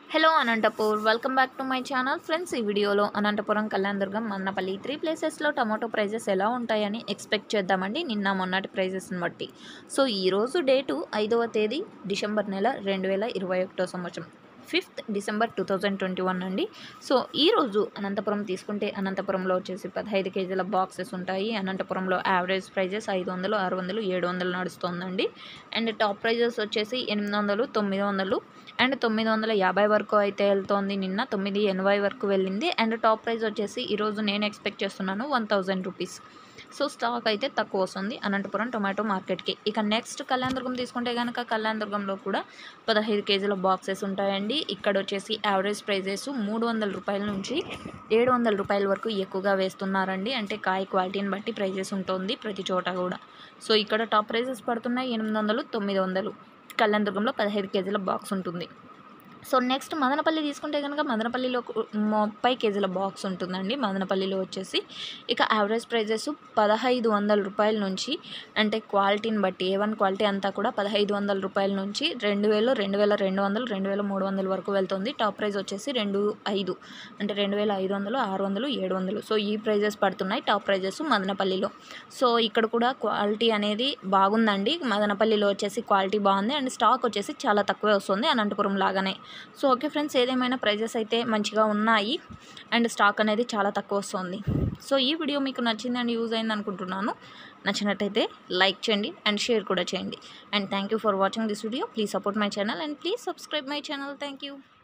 hello Anantapur welcome back to my channel friends ఈ వీడియోలో Anantapuram Kalyanadurgam Mannapalli three ప్లేసెస్లో టమాటో ప్రైజెస్ ఎలా ఉంటాయని ఎక్స్పెక్ట్ చేద్దామండి నిన్న మొన్నటి ప్రైజెస్ని బట్టి సో ఈరోజు డేటు ఐదవ తేదీ డిసెంబర్ నెల రెండు వేల ఇరవై ఒకటో సంవత్సరం fifth December two thousand twenty one అండి సో ఈరోజు అనంతపురం తీసుకుంటే అనంతపురంలో వచ్చేసి పదహైదు కేజీల బాక్సెస్ ఉంటాయి అనంతపురంలో యావరేజ్ ప్రైజెస్ ఐదు వందలు ఆరు వందలు ఏడు వందలు నడుస్తుందండి అండ్ టాప్ ప్రైజెస్ వచ్చేసి ఎనిమిది వందలు తొమ్మిది వందలు అండ్ తొమ్మిది వందల యాభై వరకు అయితే వెళ్తోంది నిన్న తొమ్మిది ఎనభై వరకు వెళ్ళింది అండ్ టాప్ ప్రైస్ వచ్చేసి ఈరోజు నేను ఎక్స్పెక్ట్ చేస్తున్నాను one thousand rupees so stock అయితే తక్కువ వస్తుంది అనంతపురం టొమాటో మార్కెట్కి ఇక నెక్స్ట్ కళ్యాణదుర్గం తీసుకుంటే కనుక కళ్యాణదుర్గంలో కూడా పదహైదు కేజీల బాక్సెస్ ఉంటాయండి ఇక్కడ వచ్చేసి యావరేజ్ ప్రైజెస్ మూడు వందల రూపాయల నుంచి ఏడు వందల రూపాయల వరకు ఎక్కువగా వేస్తున్నారండి అంటే కాయ క్వాలిటీని బట్టి ప్రైజెస్ ఉంటుంది ప్రతి చోట కూడా సో ఇక్కడ టాప్ ప్రైజెస్ పడుతున్నాయి ఎనిమిది వందలు తొమ్మిది వందలు కళ్యాణదుర్గంలో పదహైదు కేజీల బాక్స్ ఉంటుంది సో నెక్స్ట్ మదనపల్లి తీసుకుంటే కనుక మదనపల్లిలో కు- ముప్పై కేజీల బాక్స్ ఉంటుందండి మదనపల్లిలో వచ్చేసి ఇక యావరేజ్ ప్రైజెస్ పదహైదు వందల రూపాయల నుంచి అంటే క్వాలిటీని బట్టి ఏ వన్ క్వాలిటీ అంతా కూడా పదహైదు వందల రూపాయల నుంచి రెండు వేలు రెండు వేల రెండు వందలు రెండు వేల మూడు వందల వరకు వెళ్తుంది టాప్ ప్రైస్ వచ్చేసి రెండు ఐదు అంటే రెండు వేల ఐదు వందలు ఆరు వందలు ఏడు వందలు సో ఈ ప్రైజెస్ పడుతున్నాయి టాప్ ప్రైజెస్ మదనపల్లిలో సో ఇక్కడ కూడా క్వాలిటీ అనేది బాగుందండి మదనపల్లిలో వచ్చేసి క్వాలిటీ బాగుంది అండ్ స్టాక్ వచ్చేసి చాలా తక్కువే వస్తుంది అనంతపురం లాగానే సో ఓకే ఫ్రెండ్స్ ఏదేమైనా ప్రైజెస్ అయితే మంచిగా ఉన్నాయి అండ్ స్టాక్ అనేది చాలా తక్కువ వస్తుంది సో ఈ వీడియో మీకు నచ్చింది అండ్ యూజ్ అయింది అనుకుంటున్నాను నచ్చినట్టయితే లైక్ చేయండి అండ్ షేర్ కూడా చేయండి and thank you for watching this video please support my channel and please subscribe my channel thank you